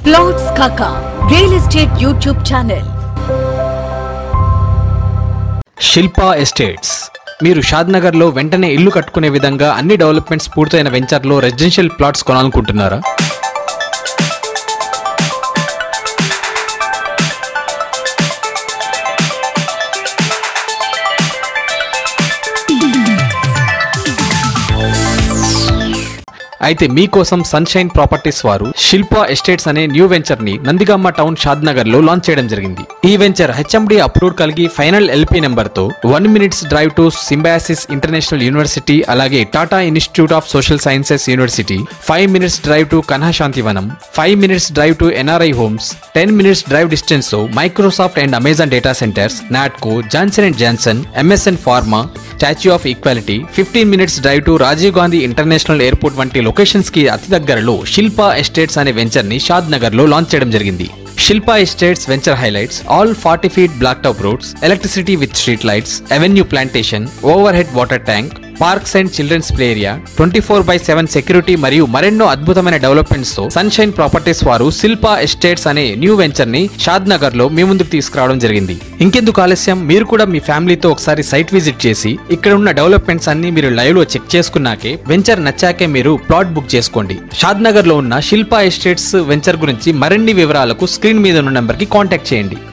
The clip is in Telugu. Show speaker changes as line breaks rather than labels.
ప్లాట్స్ కాకా real estate YouTube channel
Shilpa Estates మీరు షాద్నగర్లో వెంటనే ఇల్లు కట్టుకునే విధంగా అన్ని డెవలప్మెంట్స్ పూర్తయిన వెంచర్లో రెసిడెన్షియల్ ప్లాట్స్ కొనాలనుకుంటున్నారా అయితే మీకోసం సన్షైన్ ప్రాపర్టీస్ వారు శిల్పా ఎస్టేట్స్ అనే న్యూ వెంచర్ ని నందిగామ టౌన్ షాద్నగర్ లో లాంచ్ చేయడం జరిగింది ఈ వెంచర్ హెచ్ఎండి అప్రూవ్ కలిగి ఫైనల్ ఎల్పీ నెంబర్ తో one minutes drive to Symbiosis international university అలాగే Tata institute of social sciences university five minutes drive to Kanha Shanti Vanam five minutes drive to NRI homes ten minutes drive distance తో Microsoft and Amazon data centres Natco Johnson and Johnson MSN Pharma Statue of equality fifteen minutes drive to Rajiv Gandhi international airport వంటి లొకేషన్స్ కి అతి దగ్గరలో శిల్పా ఎస్టేట్స్ అనే వెంచర్ ని షాద్ నగర్ లో లాంచ్ చేయడం జరిగింది Shilpa Estates venture highlights all forty feet blacktop roads electricity with street lights avenue plantation overhead water tank parks and children's play area twenty four by seven security మరియు మరెన్నో అద్భుతమైన డెవలప్మెంట్స్ తో సన్షైన్ ప్రాపర్టీస్ వారు శిల్పా ఎస్టేట్స్ అనే న్యూ వెంచర్ ని షాద్ నగర్ లో మీ ముందుకు తీసుకురావడం జరిగింది ఇంకెందుకు ఆలస్యం మీరు కూడా మీ ఫ్యామిలీతో ఒకసారి సైట్ విజిట్ చేసి ఇక్కడ ఉన్న డెవలప్మెంట్స్ అన్ని మీరు లైవ్ లో చెక్ చేసుకున్నాకే వెంచర్ నచ్చాకే మీరు ప్లాట్ బుక్ చేసుకోండి షాద్ నగర్ లో ఉన్న శిల్పా ఎస్టేట్స్ వెంచర్ గురించి మరిన్ని వివరాలకు స్క్రీన్ మీద ఉన్న నెంబర్ కి కాంటాక్ట్ చేయండి